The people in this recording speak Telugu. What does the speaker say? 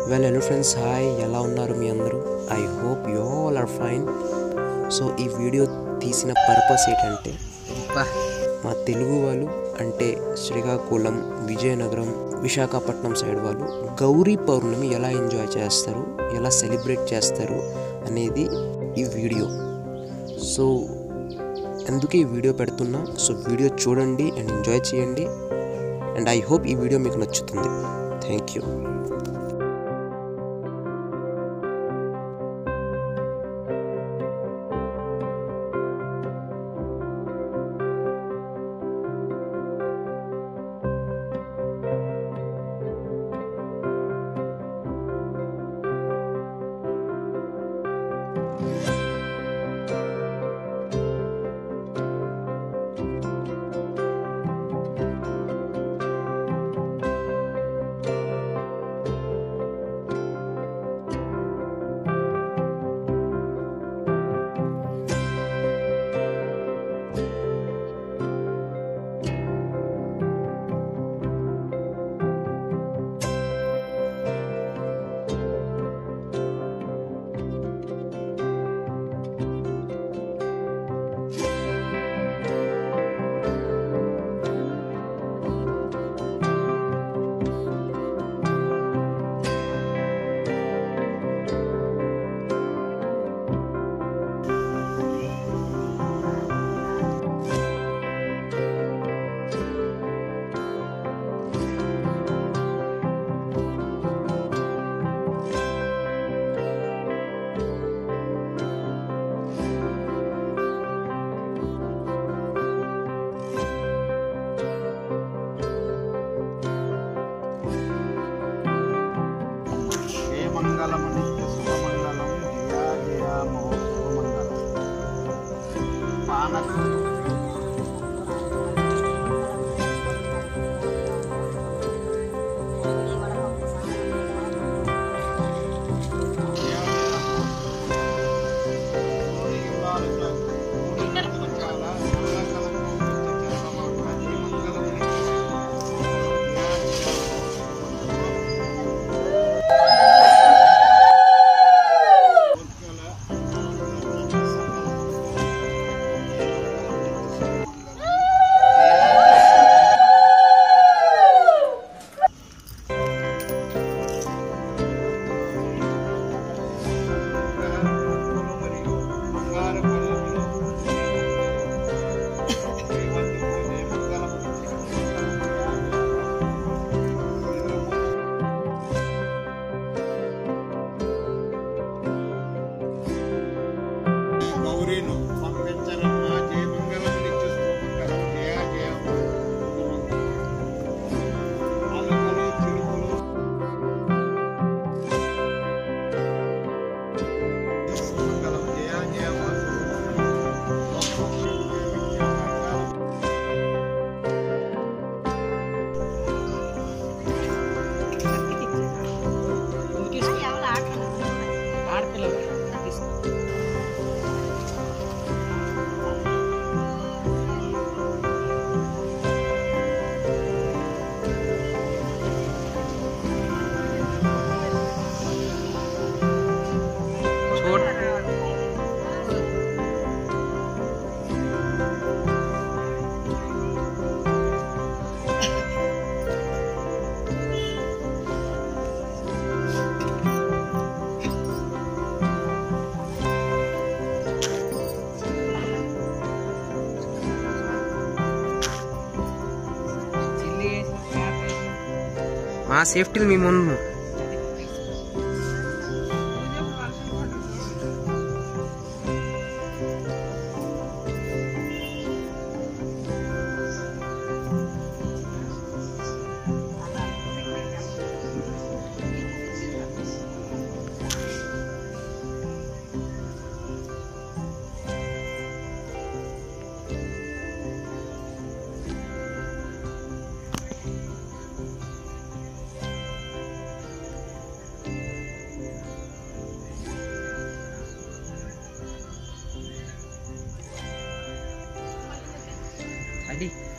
వెల్ హలో ఫ్రెండ్స్ హాయ్ ఎలా ఉన్నారు మీ అందరూ I hope you all are fine so ఈ వీడియో తీసిన పర్పస్ ఏంటంటే మా తెలుగు వాళ్ళు అంటే శ్రీకాకుళం విజయనగరం విశాఖపట్నం సైడ్ వాళ్ళు గౌరీ పౌర్ణమి ఎలా ఎంజాయ్ చేస్తారు ఎలా సెలబ్రేట్ చేస్తారు అనేది ఈ వీడియో సో అందుకే ఈ వీడియో పెడుతున్నా సో వీడియో చూడండి అండ్ ఎంజాయ్ చేయండి అండ్ ఐ హోప్ ఈ వీడియో మీకు నచ్చుతుంది థ్యాంక్ యూ ఏ మంగళము నిత్య శుభమంగళం జయా జయ మహోత్సవమంగళం పానక గౌరీను పంపించరమ్మ జయ మంగళం నిత్య శుభమంగళం జయ జయ అలకలు చిరుకులు శుభమంగళం జయ జయ మా సేఫ్టీలు మీ ముందు అది